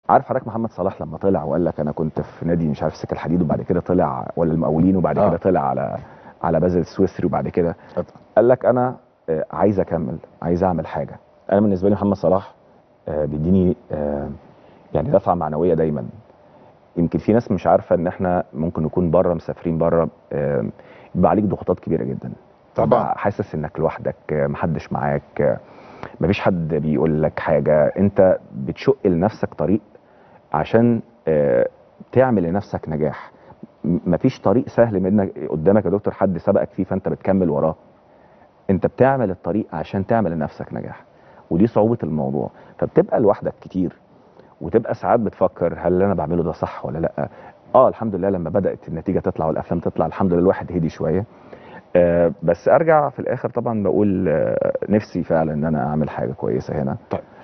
عارف حضرتك محمد صلاح لما طلع وقال لك انا كنت في نادي مش عارف سكه الحديد وبعد كده طلع ولا المقاولين وبعد آه. كده طلع على على بازل السويسري وبعد كده اتفضل. قال لك انا آه، عايز اكمل عايز اعمل حاجه انا بالنسبه لي محمد صلاح آه، بيديني آه، يعني دفعه معنويه دايما يمكن في ناس مش عارفه ان احنا ممكن نكون بره مسافرين بره آه، يبقى عليك ضغوطات كبيره جدا طبعا. تبقى حاسس انك لوحدك آه، محدش معاك آه، مفيش حد بيقول لك حاجه انت بتشق لنفسك طريق عشان آه، تعمل لنفسك نجاح م- مفيش طريق سهل منك قدامك يا دكتور حد سبقك فيه فانت بتكمل وراه انت بتعمل الطريق عشان تعمل لنفسك نجاح ودي صعوبه الموضوع فبتبقى لوحدك كتير وتبقى ساعات بتفكر هل اللي انا بعمله ده صح ولا لا اه الحمد لله لما بدات النتيجه تطلع والافلام تطلع الحمد لله الواحد هدي شويه آه بس ارجع في الاخر طبعا بقول آه نفسي فعلا ان انا اعمل حاجه كويسه هنا طيب